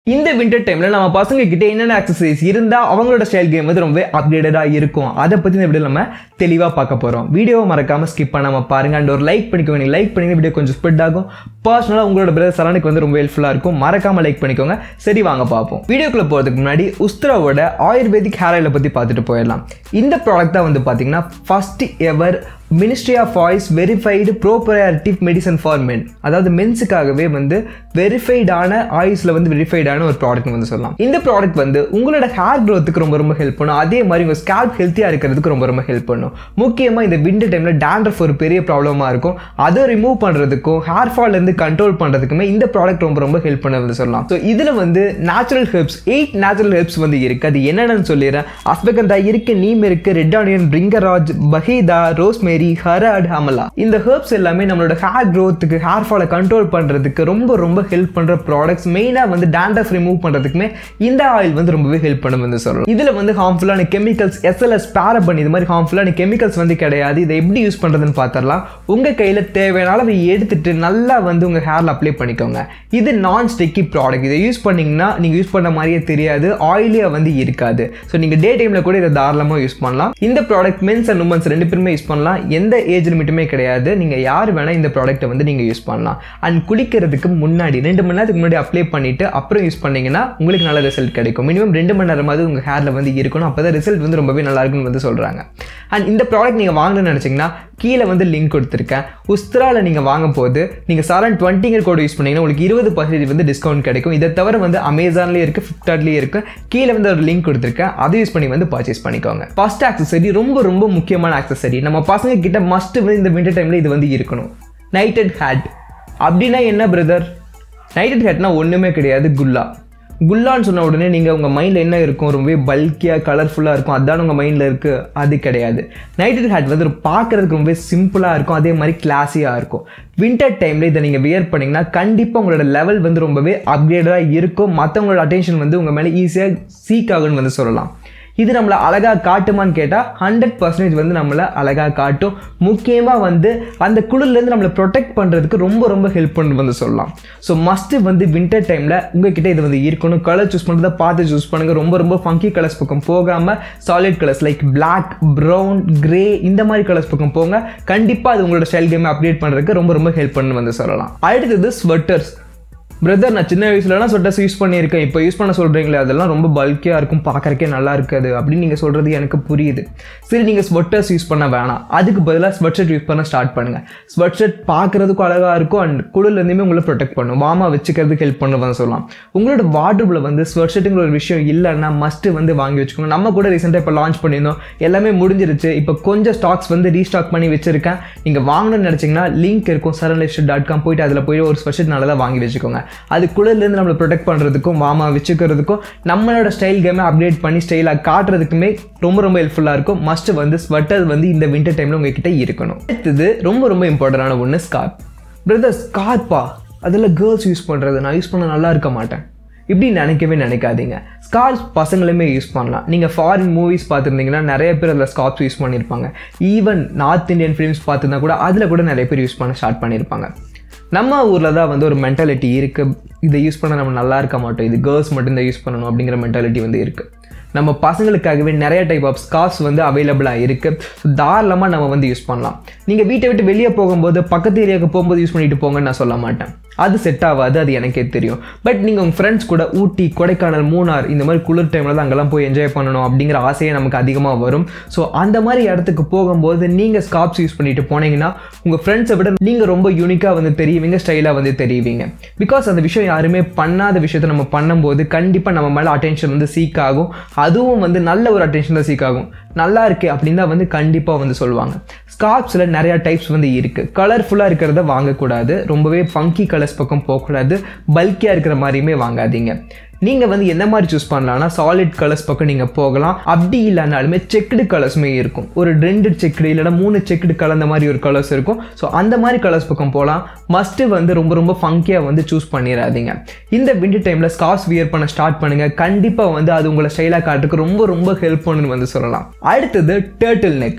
இந்த விண்டர் டைமில் நம்ம பசங்க கிட்ட என்னென்ன அக்சசரிஸ் இருந்தால் அவங்களோட ஸ்டைல் கேம் வந்து ரொம்ப அப்கிரேடடாக இருக்கும் அதை பற்றி இந்த வீடியோ நம்ம தெளிவாக பார்க்க போகிறோம் வீடியோவை மறக்காமல் ஸ்கிப் பண்ணாமல் பாருங்க அண்ட் ஒரு லைக் பண்ணிக்கோங்க நீங்கள் லைக் பண்ணி வீடியோ கொஞ்சம் ஸ்ப்ரெட் ஆகும் பர்சனலாக உங்களோட பிரதர் சரணுக்கு வந்து ரொம்ப ஹெல்ப்ஃபுல்லாக இருக்கும் மறக்காமல் லைக் பண்ணிக்கோங்க சரி வாங்க பார்ப்போம் வீடியோக்குள்ளே போகிறதுக்கு முன்னாடி உஸ்த்ராவோட ஆயுர்வேதிக் ஹேர் ஆயிலை பற்றி பார்த்துட்டு போயிடலாம் இந்த ப்ராடக்ட் தான் வந்து பார்த்தீங்கன்னா first ever ministry of AYUSH verified proprietary medicine for men அதாவது மென்ஸுக்காகவே வந்து வெரிஃபைடான ஆயுஸில் வந்து வெரிஃபைடான ஒரு ப்ராடக்ட் வந்து சொல்லலாம் இந்த ப்ராடக்ட் வந்து உங்களோட ஹேர் க்ரோத்துக்கு ரொம்ப ரொம்ப ஹெல்ப் பண்ணும் அதே மாதிரி உங்கள் ஸ்கேல்ப் ஹெல்த்தியாக இருக்கிறதுக்கு ரொம்ப ரொம்ப ஹெல்ப் பண்ணும் முக்கியமாக இந்த விண்டர் டைமில் டேண்ட்ரஃப் ஒரு பெரிய ப்ராப்ளமாக இருக்கும் அதை ரிமூவ் பண்ணுறதுக்கும் ஹேர் ஃபால்லேருந்து கண்ட்ரோல் பண்ணுறதுக்குமே இந்த ப்ராடக்ட் ரொம்ப ரொம்ப ஹெல்ப் பண்ண வந்து சொல்லலாம் ஸோ இதில் வந்து natural herbs eight natural herbs வந்து இருக்குது அது என்னென்னு சொல்லிடுறேன் அஸ்பகந்தா இருக்கு நீம் இருக்கு red onion bhringraj baheda rosemary harad amla இந்த ஹெர்ப்ஸ் எல்லாமே நம்மளோட ஹேர் க்ரோத்துக்கு ஹேர் ஃபாலை கண்ட்ரோல் பண்ணுறதுக்கு ரொம்ப ரொம்ப ஹெல்ப் பண்ணுற ப்ராடக்ட்ஸ் மெயினாக வந்து டேண்டஃப் ரிமூவ் பண்ணுறதுக்குமே இந்த ஆயில் வந்து ரொம்பவே ஹெல்ப் பண்ணும் வந்து சொல்லலாம் இதில் வந்து ஹார்ம்ஃபுல்லான கெமிக்கல்ஸ் எஸ்எல்எஸ் பேரபன் இது மாதிரி ஹார்ம்ஃபுல்லான கெமிக்கல்ஸ் வந்து கிடையாது இதை எப்படி யூஸ் பண்ணுறதுன்னு பார்த்துடலாம் உங்கள் கையில் தேவையான அளவு எடுத்துட்டு நல்லா வந்து உங்கள் ஹேரில் அப்ளை பண்ணிக்கோங்க இது நான் ஸ்டிக்கி ப்ராடக்ட் இதை யூஸ் பண்ணிங்கன்னா நீங்கள் யூஸ் பண்ண மாதிரியே தெரியாது ஆயிலியாக வந்து இருக்காது ஸோ நீங்கள் டே டைமில் கூட இதை தாராளமாக யூஸ் பண்ணலாம் இந்த ப்ராடக்ட் மென்ஸ் அண்ட் உமன்ஸ் ரெண்டு பேருமே யூஸ் பண்ணலாம் எந்த ஏஜ் லிமிட்டுமே கிடையாது நீங்கள் யார் வேணால் இந்த ப்ராடக்ட்டை வந்து நீங்கள் யூஸ் பண்ணலாம் அண்ட் குளிக்கிறதுக்கு முன்னாடி ரெண்டு மணி நேரத்துக்கு முன்னாடி அப்ளை பண்ணிவிட்டு அப்புறம் யூஸ் பண்ணிங்கன்னா உங்களுக்கு நல்ல ரிசல்ட் கிடைக்கும் மினிமம் ரெண்டு மணி நேரமாவது உங்கள் ஹேரில் வந்து இருக்கணும் அப்போ தான் ரிசல்ட் வந்து ரொம்பவே நல்லா இருக்குன்னு வந்து சொல்கிறாங்க அண்ட் இந்த ப்ராடக்ட் நீங்கள் வாங்கணும்னு நினச்சிங்கன்னா கீழே வந்து லிங்க் கொடுத்துருக்கேன் உஸ்த்ராவில் நீங்கள் வாங்கும் போது நீங்கள் சரண் டுவெண்ட்டிங்கர் கோட் யூஸ் பண்ணிங்கன்னா உங்களுக்கு இருபது பர்சன்டேஜ் வந்து டிஸ்கவுண்ட் கிடைக்கும் இதை தவிர வந்து அமேசான்லேயே இருக்குது ஃப்ளிப்கார்ட்லேயே இருக்குது கீழே வந்து ஒரு லிங்க் கொடுத்துருக்கேன் அதை யூஸ் பண்ணி வந்து பர்ச்சேஸ் பண்ணிக்கோங்க ஃபர்ஸ்ட் ஆக்சசரி ரொம்ப ரொம்ப முக்கியமான ஆக்சசரி நம்ம பசங்க கிட்ட மஸ்ட் வந்து இந்த விண்டர் டைமில் இது வந்து இருக்கணும் நைட்டட் ஹேட் அப்படின்னா என்ன பிரதர் நைட்டட் ஹேட்னா ஒன்றுமே கிடையாது குல்லா குல்லான்னு சொன்ன உடனே நீங்கள் உங்கள் மைண்டில் என்ன இருக்கும் ரொம்பவே பல்கியாக கலர்ஃபுல்லாக இருக்கும் அதான் உங்கள் மைண்டில் இருக்குது அது கிடையாது நைட்டட் ஹேட் வந்து பார்க்குறதுக்கு ரொம்பவே சிம்பிளாக இருக்கும் அதே மாதிரி கிளாஸியாக இருக்கும் வின்டர் டைமில் இதை நீங்கள் வியர் பண்ணிங்கன்னா கண்டிப்பாக உங்களோட லெவல் வந்து ரொம்பவே அப்கிரேடடாக இருக்கும் மற்றவங்களோட அட்டென்ஷன் வந்து உங்கள் மேலே ஈஸியாக சீக் ஆகுன்னு வந்து சொல்லலாம் இது நம்மளை அழகாக காட்டுமான்னு கேட்டால் ஹண்ட்ரட் பர்சன்டேஜ் வந்து நம்மளை அழகாக காட்டும் முக்கியமாக வந்து அந்த குளிர்லேருந்து நம்மளை ப்ரொடெக்ட் பண்ணுறதுக்கு ரொம்ப ரொம்ப ஹெல்ப் பண்ணு வந்து சொல்லலாம் ஸோ மஸ்ட்டு வந்து வின்டர் டைமில் உங்ககிட்ட இது வந்து இருக்கணும் கலர் சூஸ் பண்ணுறதை பார்த்து சூஸ் பண்ணுங்கள் ரொம்ப ரொம்ப ஃபங்கி கலர்ஸ் பக்கம் போகாமல் solid colours like black brown grey இந்த மாதிரி கலர்ஸ் பக்கம் போங்க கண்டிப்பாக அது உங்களோட ஸ்டைல் கேமை அப்டேட் பண்ணுறதுக்கு ரொம்ப ரொம்ப ஹெல்ப் பண்ணு வந்து சொல்லலாம் அடுத்தது ஸ்வெட்டர்ஸ் பிரதர் நான் சின்ன வயசுலலாம் சொட்டர்ஸ் யூஸ் பண்ணியிருக்கேன் இப்போ யூஸ் பண்ண சொல்கிறீங்களே அதெல்லாம் ரொம்ப பல்கியாக இருக்கும் பார்க்குறக்கே நல்லா இருக்காது அப்படின்னு நீங்கள் சொல்கிறது எனக்கு புரியுது சரி நீங்கள் ஸ்வெட்டர்ஸ் யூஸ் பண்ண வேணாம் அதுக்கு பதிலாக ஸ்வெட் ஷர்ட் யூஸ் பண்ண ஸ்டார்ட் பண்ணுங்கள் ஸ்வெட் ஷர்ட் பார்க்குறதுக்கும் அழகாக இருக்கும் அண்ட் குளிர்லேருந்துமே உங்களை ப்ரொடெக்ட் பண்ணும் வாமா வச்சுக்கிறதுக்கு ஹெல்ப் பண்ணுவேன் சொல்லலாம் உங்களோட வார்ட்ரூபில் வந்து ஸ்வெட் ஷர்ட்டுங்கிற ஒரு விஷயம் இல்லைன்னா மஸ்ட்டு வந்து வாங்கி வச்சுக்கோங்க நம்ம கூட ரீசெண்டாக இப்போ லான்ச் பண்ணியிருந்தோம் எல்லாமே முடிஞ்சிருச்சு இப்போ கொஞ்சம் ஸ்டாக்ஸ் வந்து ரீஸ்டாக் பண்ணி வச்சிருக்கேன் நீங்கள் வாங்கணும்னு நினச்சிங்கன்னா லிங்க் இருக்கும் சரண் லைஃப் டாட் காம் போயிட்டு அதில் போய் ஒரு ஸ்வெட் ஷர்ட் நல்லா வாங்கி வச்சுக்கோங்க அது குளிர்லேருந்து நம்மளை ப்ரொடெக்ட் பண்ணுறதுக்கும் வாமா வச்சுக்கிறதுக்கும் நம்மளோட ஸ்டைல் கேமை அப்டேட் பண்ணி ஸ்டைலாக காட்டுறதுக்குமே ரொம்ப ரொம்ப ஹெல்ப்ஃபுல்லாக இருக்கும் மஸ்ட் வந்து ஸ்வெட்டர் வந்து இந்த வின்டர் டைமில் உங்ககிட்ட இருக்கணும் அடுத்தது ரொம்ப ரொம்ப இம்பார்ட்டண்டான ஒன்று ஸ்கார்ப் பிரதர் ஸ்கார்ப்பா அதில் கேர்ள்ஸ் யூஸ் பண்ணுறது நான் யூஸ் பண்ண நல்லா இருக்க மாட்டேன் இப்படி நினைக்கவே நினைக்காதீங்க ஸ்கார்ஸ் பசங்களுமே யூஸ் பண்ணலாம் நீங்கள் ஃபாரின் மூவிஸ் பார்த்துருந்தீங்கன்னா நிறைய பேர் அதில் ஸ்கார்ப்ஸ் யூஸ் பண்ணியிருப்பாங்க ஈவன் நார்த் இந்தியன் ஃபிலிம்ஸ் பார்த்துருந்தா கூட அதில் கூட நிறைய பேர் யூஸ் பண்ண ஸ்டார்ட் பண்ணியிருப்பாங்க நம்ம ஊரில் தான் வந்து ஒரு மென்டாலிட்டி இருக்குது இதை யூஸ் பண்ண நம்ம நல்லா இருக்க மாட்டோம் இது கேர்ள்ஸ் மட்டும்தான் யூஸ் பண்ணணும் அப்படிங்கிற மென்டாலிட்டி வந்து இருக்குது நம்ம பசங்களுக்காகவே நிறைய டைப் ஆஃப் ஸ்கார்ஸ் வந்து அவைலபிளாக இருக்குது ஸோ தாராளமாக நம்ம வந்து யூஸ் பண்ணலாம் நீங்கள் வீட்டை விட்டு வெளியே போகும்போது பக்கத்து ஏரியாவுக்கு போகும்போது யூஸ் பண்ணிட்டு போங்கன்னு நான் சொல்ல மாட்டேன் அது செட் ஆகாது அது எனக்கே தெரியும் பட் நீங்கள் உங்கள் ஃப்ரெண்ட்ஸ் கூட ஊட்டி கொடைக்கானல் மூணார் இந்த மாதிரி குளிர் டைமில் தான் அங்கெல்லாம் போய் என்ஜாய் பண்ணணும் அப்படிங்கிற ஆசையே நமக்கு அதிகமாக வரும் ஸோ அந்த மாதிரி இடத்துக்கு போகும்போது நீங்கள் ஸ்கார்ப்ஸ் யூஸ் பண்ணிட்டு போனீங்கன்னா உங்கள் ஃப்ரெண்ட்ஸை விட நீங்கள் ரொம்ப யூனிக்காக வந்து தெரியுவீங்க ஸ்டைலாக வந்து தெரியுவீங்க பிகாஸ் அந்த விஷயம் யாருமே பண்ணாத விஷயத்தை நம்ம பண்ணும்போது கண்டிப்பாக நம்ம மேலே அட்டென்ஷன் வந்து சீக் ஆகும் அதுவும் வந்து நல்ல ஒரு அட்டென்ஷன் தான் சீக் ஆகும் நல்லா இருக்கு அப்படின்னு தான் வந்து கண்டிப்பாக வந்து சொல்லுவாங்க ஸ்கார்ப்ஸில் நிறையா டைப்ஸ் வந்து இருக்குது கலர்ஃபுல்லாக இருக்கிறத வாங்கக்கூடாது ரொம்பவே ஃபங்கி கலர்ஸ் பக்கம் போகக்கூடாது பல்கியாக இருக்கிற மாதிரியுமே வாங்காதீங்க நீங்கள் வந்து என்ன மாதிரி சூஸ் பண்ணலாம்னா சாலிட் கலர்ஸ் பக்கம் நீங்கள் போகலாம் அப்படி இல்லைனாலுமே செக்குடு கலர்ஸுமே இருக்கும் ஒரு ரெண்டு செக்குடு இல்லைனா மூணு செக்குடு கலந்த மாதிரி ஒரு கலர்ஸ் இருக்கும் ஸோ அந்த மாதிரி கலர்ஸ் பக்கம் போகலாம் மஸ்ட்டு வந்து ரொம்ப ரொம்ப ஃபங்கியாக வந்து சூஸ் பண்ணிடாதீங்க இந்த விண்டர் டைமில் ஸ்கார்ஸ் வியர் பண்ண ஸ்டார்ட் பண்ணுங்கள் கண்டிப்பாக வந்து அது உங்களை ஸ்டைலாக காட்டுறதுக்கு ரொம்ப ரொம்ப ஹெல்ப் பண்ணுன்னு வந்து சொல்லலாம் அடுத்தது டேர்ட்டில் நெக்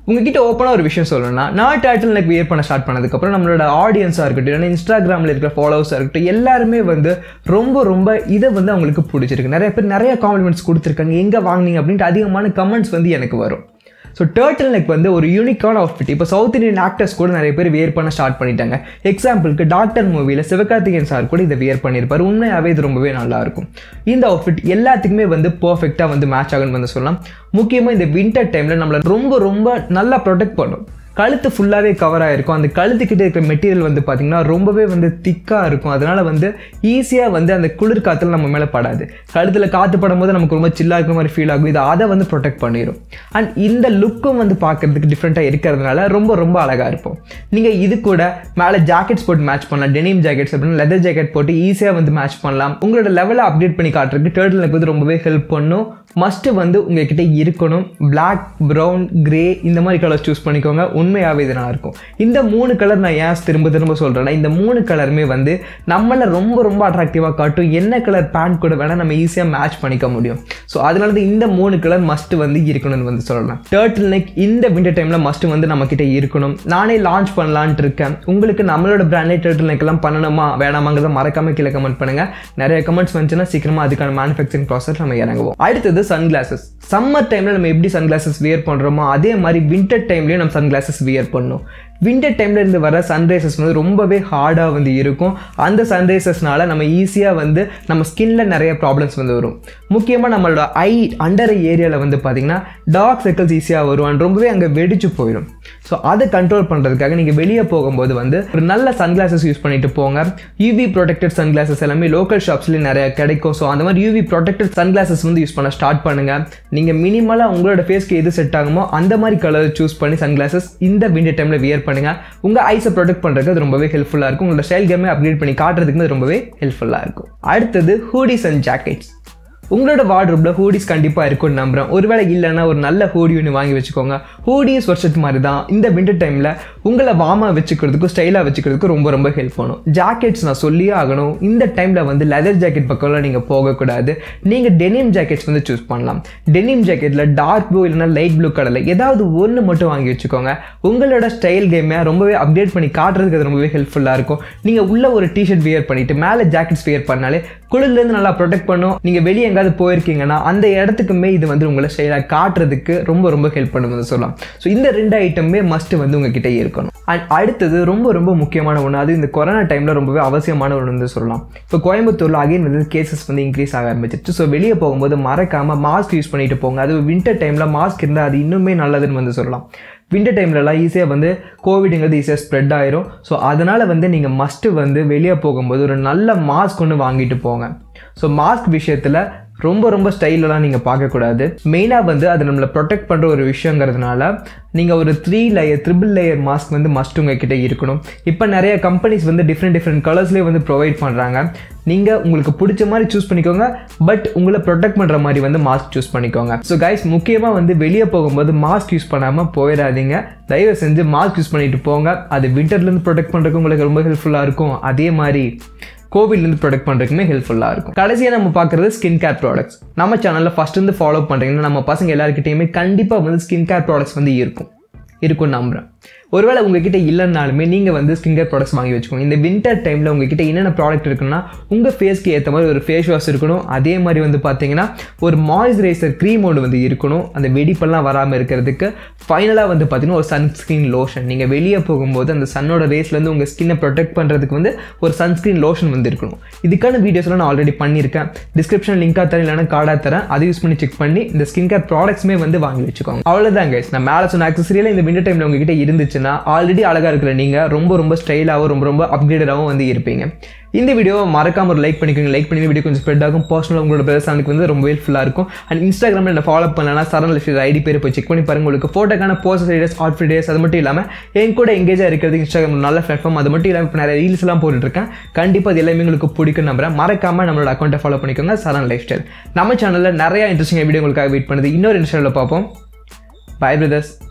உங்ககிட்ட ஓப்பனாக ஒரு விஷயம் சொல்லணும்னா நான் டேட்டில் நெக் வியர் பண்ண ஸ்டார்ட் பண்ணதுக்கப்புறம் நம்மளோட ஆடியன்ஸாக இருக்கட்டும் இல்லைன்னா இன்ஸ்டாகிராமில் இருக்கிற ஃபாலோவர்ஸாக இருக்கட்டும் எல்லாருமே வந்து ரொம்ப ரொம்ப இதை வந்து அவங்களுக்கு பிடிச்சிருக்கு நிறைய பேர் நிறைய காம்ப்ளிமெண்ட்ஸ் கொடுத்துருக்காங்க எங்கே வாங்கினீங்க அப்படின்ட்டு அதிகமான கமெண்ட்ஸ் வந்து எனக்கு வரும் ஸோ டேர்ட்டில் நெக் வந்து ஒரு யூனிக்கான அவுட்ஃபிட் இப்போ சவுத் இந்தியன் ஆக்டர்ஸ் கூட நிறைய பேர் வியர் பண்ண ஸ்டார்ட் பண்ணிட்டாங்க எக்ஸாம்பிளுக்கு டாக்டர் மூவியில் சிவகார்த்திகேயன் சார் கூட இதை வியர் பண்ணியிருப்பார் உண்மையாகவே இது ரொம்பவே நல்லாயிருக்கும் இந்த அவுட்ஃபிட் எல்லாத்துக்குமே வந்து பர்ஃபெக்டாக வந்து மேட்ச் ஆகுன்னு வந்து சொல்லலாம் முக்கியமாக இந்த வின்டர் டைமில் நம்மளை ரொம்ப ரொம்ப நல்லா ப்ரொடெக்ட் பண்ணும் கழுத்து ஃபுல்லாகவே கவர் ஆகிருக்கும் அந்த கழுத்துக்கிட்ட இருக்கிற மெட்டீரியல் வந்து பார்த்திங்கன்னா ரொம்பவே வந்து திக்காக இருக்கும் அதனால் வந்து ஈஸியாக வந்து அந்த குளிர் காற்றுல நம்ம மேலே படாது கழுத்தில் காற்று படும்போது நமக்கு ரொம்ப சில்லாக இருக்கிற மாதிரி ஃபீல் ஆகும் இது அதை வந்து ப்ரொடெக்ட் பண்ணிடும் அண்ட் இந்த லுக்கும் வந்து பார்க்குறதுக்கு டிஃப்ரெண்ட்டாக இருக்கிறதுனால ரொம்ப ரொம்ப அழகாக இருக்கும் நீங்கள் இது கூட மேலே ஜாக்கெட்ஸ் போட்டு மேட்ச் பண்ணலாம் டெனிம் ஜாக்கெட்ஸ் அப்படின்னு லெதர் ஜாக்கெட் போட்டு ஈஸியாக வந்து மேட்ச் பண்ணலாம் உங்களோட லெவலை அப்டேட் பண்ணி காட்டுறதுக்கு டேர்ட்டில் எனக்கு வந்து ரொம்பவே ஹெல்ப் பண்ணும் மஸ்ட்டு வந்து உங்ககிட்ட இருக்கணும் பிளாக் ப்ரௌன் கிரே இந்த மாதிரி கலர்ஸ் சூஸ் பண்ணிக்கோங்க உண்மையாகவே இது நல்லா இருக்கும் இந்த மூணு கலர் நான் ஏன் திரும்ப திரும்ப சொல்கிறேன்னா இந்த மூணு கலருமே வந்து நம்மளை ரொம்ப ரொம்ப அட்ராக்டிவாக காட்டும் என்ன கலர் பேண்ட் கூட வேணால் நம்ம ஈஸியாக மேட்ச் பண்ணிக்க முடியும் ஸோ அதனால தான் இந்த மூணு கலர் மஸ்ட்டு வந்து இருக்கணும்னு வந்து சொல்லலாம் டேர்ட்டில் நெக் இந்த விண்டர் டைமில் மஸ்ட்டு வந்து நம்மக்கிட்ட இருக்கணும் நானே லான்ச் பண்ணலான்ட்டு இருக்கேன் உங்களுக்கு நம்மளோட பிராண்டே டேர்ட்டில் நெக்லாம் பண்ணணுமா வேணாமாங்கிறத மறக்காம கீழே கமெண்ட் பண்ணுங்கள் நிறைய கமெண்ட்ஸ் வந்துச்சுன்னா சீக்கிரமாக அதுக்கான மேனுஃபேக்சரிங் ப்ராசஸ் நம்ம இறங்குவோம் அடுத்தது சன்கிளாசஸ் சம்மர் டைமில் நம்ம எப்படி சன்கிளாசஸ் வியர் பண்ணுறோமோ அதே மாதிரி வின்டர் டைம்லேயும் நம்ம சன்கிளாசஸ் வியர் பண்ணணும் வின்டர் டைம்ல இருந்து வர சன்ரைசஸ் வந்து ரொம்பவே ஹார்டாக வந்து இருக்கும் அந்த சன்ரைசஸ்னால நம்ம ஈஸியாக வந்து நம்ம ஸ்கின்ல நிறைய ப்ராப்ளம்ஸ் வந்து வரும் முக்கியமாக நம்மளோட ஐ அண்டர் ஏரியாவில் வந்து பார்த்திங்கன்னா டார்க் சர்க்கிள்ஸ் ஈஸியாக வரும் and ரொம்பவே அங்கே வெடிச்சு போயிடும் ஸோ அதை கண்ட்ரோல் பண்ணுறதுக்காக நீங்கள் வெளியே போகும்போது வந்து ஒரு நல்ல சன்கிளாசஸ் யூஸ் பண்ணிட்டு போங்க யூவி ப்ரொடெக்டட் சன்கிளாசஸ் எல்லாமே லோக்கல் ஷாப்ஸ்லேயும் நிறைய கிடைக்கும் ஸோ அந்த மாதிரி யூவி ப்ரொடெக்டட் சன்கிளாசஸ் வந்து யூஸ் பண்ண ஸ்டார்ட் பண்ணுங்கள் நீங்கள் மினிமலாக உங்களோட ஃபேஸ்க்கு எது செட் ஆகுமோ அந்த மாதிரி கலர் சூஸ் பண்ணி சன்கிளாசஸ் இந்த விண்டர் டைமில் வியர் பண்ணுங்கள் உங்கள் ஐஸை ப்ரொடெக்ட் பண்ணுறதுக்கு அது ரொம்பவே ஹெல்ப்ஃபுல்லாக இருக்கும் உங்களோட ஸ்டைல் கேமே அப்கிரேட் பண்ணி காட்டுறதுக்கு அது ரொம்பவே ஹெல்ப்ஃபுல்லாக இருக்கும் அடுத்தது ஹூடிஸ் அண்ட் ஜாக்கெட்ஸ் உங்களோட வார்ட்ரூப்பில் ஹூடிஸ் கண்டிப்பாக இருக்கும்னு நம்புகிறேன் ஒருவேளை இல்லைன்னா ஒரு நல்ல ஹூடி ஒன்று வாங்கி வச்சுக்கோங்க ஹூடிஸ் வருஷத்து மாதிரி தான் இந்த விண்டர் டைமில் உங்களை வாமாக வச்சுக்கிறதுக்கும் ஸ்டைலாக வச்சுக்கிறதுக்கும் ரொம்ப ரொம்ப ஹெல்ப் பண்ணும் ஜாக்கெட்ஸ் நான் சொல்லியே ஆகணும் இந்த டைமில் வந்து லெதர் ஜாக்கெட் பக்கம்லாம் நீங்கள் போகக்கூடாது நீங்கள் டெனிம் ஜாக்கெட்ஸ் வந்து சூஸ் பண்ணலாம் டெனிம் ஜாக்கெட்டில் டார்க் ப்ளூ இல்லைனா லைட் ப்ளூ கலரில் ஏதாவது ஒன்று மட்டும் வாங்கி வச்சுக்கோங்க உங்களோட ஸ்டைல் கேமை ரொம்பவே அப்டேட் பண்ணி காட்டுறதுக்கு அது ரொம்பவே ஹெல்ப்ஃபுல்லாக இருக்கும் நீங்கள் உள்ள ஒரு டிஷர்ட் வியர் பண்ணிவிட்டு மேலே ஜாக்கெட்ஸ் வியர் பண்ணாலே குளிர்லேருந்து நல்லா ப்ரொடெக்ட் பண்ணும் நீங்கள் வெளியே எங்காவது போயிருக்கீங்கன்னா அந்த இடத்துக்குமே இது வந்து உங்களை ஸ்டைலாக காட்டுறதுக்கு ரொம்ப ரொம்ப ஹெல்ப் பண்ணுவது சொல்லலாம் ஸோ இந்த ரெண்டு ஐட்டமே மஸ்ட் வந்து உங்ககிட்ட இருக்கணும் அண்ட் அடுத்தது ரொம்ப ரொம்ப முக்கியமான ஒன்று அது இந்த கொரோனா டைமில் ரொம்பவே அவசியமான ஒன்று வந்து சொல்லலாம் இப்போ கோயம்புத்தூரில் அகைன் வந்து கேசஸ் வந்து இன்க்ரீஸ் ஆக ஆரம்பிச்சிருச்சு ஸோ வெளியே போகும்போது மறக்காமல் மாஸ்க் யூஸ் பண்ணிட்டு போங்க அது வின்டர் டைமில் மாஸ்க் இருந்தால் அது இன்னுமே நல்லதுன்னு வந்து சொல்லலாம் வின்டர் டைம்லலாம் ஈஸியாக வந்து கோவிடுங்கிறது ஈஸியாக ஸ்ப்ரெட் ஆயிரும் ஸோ அதனால் வந்து நீங்கள் மஸ்ட்டு வந்து வெளியே போகும்போது ஒரு நல்ல மாஸ்க் ஒன்று வாங்கிட்டு போங்க ஸோ மாஸ்க் விஷயத்தில் ரொம்ப ரொம்ப ஸ்டைலெலாம் நீங்கள் பார்க்கக்கூடாது மெயினாக வந்து அது நம்மளை ப்ரொடெக்ட் பண்ணுற ஒரு விஷயங்கிறதுனால நீங்கள் ஒரு three layer triple layer mask வந்து மஸ்ட் உங்ககிட்ட இருக்கணும் இப்போ நிறைய கம்பெனிஸ் வந்து டிஃப்ரெண்ட் டிஃப்ரெண்ட் கலர்ஸ்லேயே வந்து ப்ரொவைட் பண்ணுறாங்க நீங்கள் உங்களுக்கு பிடிச்ச மாதிரி சூஸ் பண்ணிக்கோங்க பட் உங்களை ப்ரொடெக்ட் பண்ணுற மாதிரி வந்து மாஸ்க் சூஸ் பண்ணிக்கோங்க ஸோ கைஸ் முக்கியமாக வந்து வெளியே போகும்போது மாஸ்க் யூஸ் பண்ணாமல் போயிடாதீங்க தயவு செஞ்சு மாஸ்க் யூஸ் பண்ணிட்டு போங்க அது வின்டர்லேருந்து ப்ரொடெக்ட் பண்ணுறதுக்கு உங்களுக்கு ரொம்ப ஹெல்ப்ஃபுல்லாக இருக்கும் அதே மாதிரி கோவிட்லேருந்து ப்ரொடெக்ட் பண்ணுறதுக்குமே ஹெல்ப்ஃபுல்லாக இருக்கும் கடைசியாக நம்ம பார்க்குறது ஸ்கின் கேர் ப்ராடக்ட்ஸ் நம்ம சேனலில் ஃபஸ்ட் வந்து ஃபாலோ பண்ணுறீங்கன்னா நம்ம பசங்க எல்லாருக்கிட்டையுமே கண்டிப்பாக வந்து ஸ்கின் கேர் ப்ராடக்ட்ஸ் வந்து இருக்கும் இருக்கும்னு நம்புகிறேன் ஒருவேளை உங்ககிட்ட இல்லைனாலுமே நீங்கள் வந்து ஸ்கின் கேர் ப்ராடக்ட்ஸ் வாங்கி வச்சுக்கோங்க இந்த வின்டர் டைமில் உங்ககிட்ட என்னென்ன ப்ராடக்ட் இருக்குன்னா உங்கள் ஃபேஸ்க்கு ஏற்ற மாதிரி ஒரு ஃபேஸ் வாஷ் இருக்கணும் அதே மாதிரி வந்து பார்த்தீங்கன்னா ஒரு மாய்ஸ்சரைசர் க்ரீம் ஒன்று வந்து இருக்கணும் அந்த வெடிப்பெல்லாம் வராமல் இருக்கிறதுக்கு ஃபைனலாக வந்து பார்த்தீங்கன்னா ஒரு சன்ஸ்க்ரீன் லோஷன் நீங்கள் வெளியே போகும்போது அந்த சன்னோட ரேஸ்லேருந்து உங்கள் ஸ்கின்னை ப்ரொடெக்ட் பண்ணுறதுக்கு வந்து ஒரு சன்ஸ்க்ரீன் லோஷன் வந்து இருக்கணும் இதுக்கான வீடியோஸ்லாம் நான் ஆல்ரெடி பண்ணியிருக்கேன் டிஸ்கிரிப்ஷன் லிங்காக தரேன் இல்லைனா கார்டாக தரேன் அதை யூஸ் பண்ணி செக் பண்ணி இந்த ஸ்கின் கேர் ப்ராடக்ட்ஸுமே வந்து வாங்கி வச்சுக்கோங்க அவ்வளோதான் கைஸ் நான் மேலே சொன்ன ஆக்சசரியில் இந்த விண்டர் டைமில் உங்ககிட்ட இருந்துச்சுன்னா ஆல்ரெடி அழகாக இருக்கிற நீங்கள் ரொம்ப ரொம்ப ஸ்டைலாகவும் ரொம்ப ரொம்ப அப்கிரேடடாகவும் வந்து இருப்பீங்க இந்த வீடியோவை மறக்காம ஒரு லைக் பண்ணிக்கோங்க லைக் பண்ணி வீடியோ கொஞ்சம் ஸ்ப்ரெட் ஆகும் பர்சனலாக உங்களோட பிரதர்ஸ் வந்து ரொம்ப ஹெல்ப்ஃபுல்லாக இருக்கும் அண்ட் இன்ஸ்டாகிராமில் என்ன ஃபாலோ பண்ணலன்னா சரண் லிஃப்ட் ஐடி பேர் போய் செக் பண்ணி பாருங்க உங்களுக்கு ஃபோட்டோக்கான போஸ்ட் ஐடியாஸ் அவுட் டேஸ் அது மட்டும் இல்லாமல் என் கூட எங்கேஜாக இருக்கிறது இன்ஸ்டாகிராம் ஒரு நல்ல பிளாட்ஃபார்ம் அது மட்டும் இல்லாமல் இப்போ நிறைய ரீல்ஸ்லாம் போட்டுருக்கேன் கண்டிப்பாக அது எல்லாமே உங்களுக்கு பிடிக்கும் நம்புறேன் மறக்காம நம்மளோட அக்கௌண்ட்டை ஃபாலோ பண்ணிக்கோங்க சரண் லைஃப் ஸ்டைல் நம்ம சேனலில் நிறைய இன்ட்ரெஸ்டிங் வீடியோ உங்களுக்காக வெயிட் பண்ணுது இன்னொரு இன்ஸ்டாவில் பார்ப்போம் பை பிரதர்ஸ்